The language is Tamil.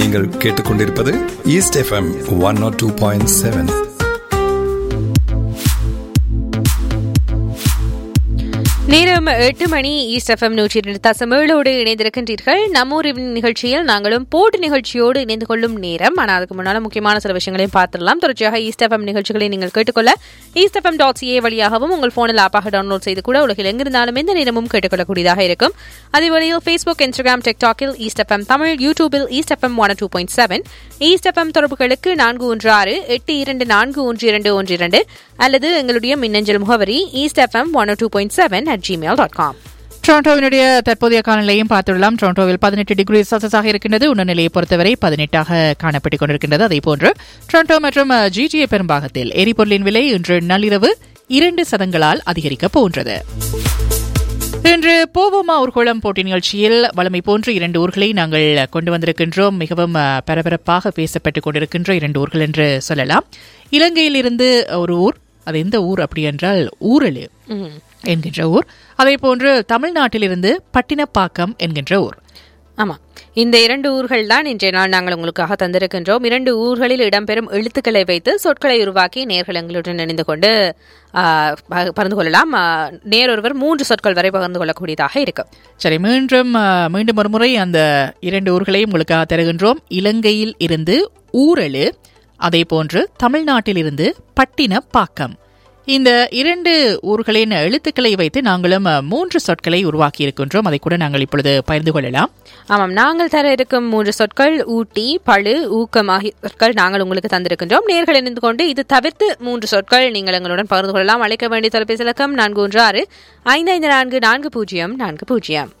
நீங்கள் கேட்டுக்கொண்டிருப்பது East FM one nought two point seven நேரம் எட்டு மணி ஈஸ்ட் எஃப்எம் நூற்றி இரண்டு தசம் ஏழோடு இணைந்திருக்கின்றீர்கள் நம்மூர் நிகழ்ச்சியில் நாங்களும் போட்டு நிகழ்ச்சியோடு இணைந்து கொள்ளும் நேரம் ஆனால் அதுக்கு முன்னால் முக்கியமான சில விஷயங்களையும் பார்த்துடலாம் தொடர்ச்சியாக ஈஸ்ட் எஃப்எம் நிகழ்ச்சிகளை நீங்கள் கேட்டுக்கொள்ள ஈஸ்ட் எஃப்எம் டாட் சிஏ வழியாகவும் உங்கள் போனில் ஆப்பாக டவுன்லோட் செய்து கூட உலகில் எங்கிருந்தாலும் எந்த நேரமும் கேட்டுக்கொள்ளக்கூடியதாக இருக்கும் அதே வழியில் ஃபேஸ்புக் இன்ஸ்டாகிராம் டிக்டாக்கில் ஈஸ்ட் எஃப்எம் தமிழ் யூடியூபில் East FM one two point seven East FM தொடர்புகளுக்கு நான்கு ஒன்று ஆறு எட்டு இரண்டு நான்கு ஒன்று இரண்டு ஒன்று இரண்டு அல்லது எங்களுடைய மின்னஞ்சல் முகவரி East FM one two point seven at Gmail dot com டொரண்டோவினுடைய தற்போதைய காலநிலையும் பார்த்துள்ளலாம் டொரண்டோவில் பதினெட்டு டிகிரி செல்சியஸாக இருக்கின்றது உணர்நிலையை பொறுத்தவரை பதினெட்டாக காணப்பட்டுக் கொண்டிருக்கின்றது அதே போன்று டொரண்டோ மற்றும் ஜிடிஏ பெரும்பாகத்தில் எரிபொருளின் விலை இன்று நள்ளிரவு இரண்டு சதங்களால் அதிகரிக்கப் போன்றது இன்று போவோமா ஊர்கோளம் போட்டி நிகழ்ச்சியில் வளமை போன்று இரண்டு ஊர்களை நாங்கள் கொண்டு வந்திருக்கின்றோம் மிகவும் அஹ், பரபரப்பாக பேசப்பட்டுக் கொண்டிருக்கின்ற இரண்டு ஊர்கள் என்று சொல்லலாம் இலங்கையில் இருந்து ஒரு ஊர் அது எந்த ஊர் அப்படி என்றால் ஊரலு என்கின்ற ஊர் அதே போன்று தமிழ்நாட்டிலிருந்து பட்டினப்பாக்கம் என்கின்ற ஊர் ஆமாம் இந்த இரண்டு ஊர்கள் தான் இன்றைய நாள் நாங்கள் உங்களுக்காக தந்திருக்கின்றோம் இரண்டு ஊர்களில் இடம்பெறும் எழுத்துக்களை வைத்து சொற்களை உருவாக்கி நேர்கள் எங்களுடன் இணைந்து கொண்டு ஆ, ப- பகிர்ந்து கொள்ளலாம் ஆ, நேரொருவர் மூன்று சொற்கள் வரை பகிர்ந்து கொள்ளக்கூடியதாக இருக்கும் சரி மீண்டும் அஹ், மீண்டும் ஒரு முறை அந்த இரண்டு ஊர்களையும் உங்களுக்காக தருகின்றோம் இலங்கையில் இருந்து ஊரலு அதே போன்று தமிழ்நாட்டிலிருந்து பட்டினப்பாக்கம் இந்த இரண்டு ஊர்களின் எழுத்துக்களை வைத்து நாங்களும் அஹ், மூன்று சொற்களை உருவாக்கி இருக்கின்றோம் அதை கூட நாங்கள் இப்பொழுது பகிர்ந்து கொள்ளலாம் ஆமாம் நாங்கள் தர இருக்கும் மூன்று சொற்கள் ஊட்டி பழு ஊக்கம் ஆகிய சொற்கள் நாங்கள் உங்களுக்கு தந்திருக்கின்றோம் நேர்கள் இணைந்து கொண்டு இது தவிர்த்து மூன்று சொற்கள் நீங்கள் எங்களுடன் பகிர்ந்து கொள்ளலாம் அழைக்க வேண்டிய தொலைபேசி இலக்கம் நான்கு ஒன்று ஆறு ஐந்து ஐந்து நான்கு நான்கு பூஜ்ஜியம் நான்கு பூஜ்ஜியம்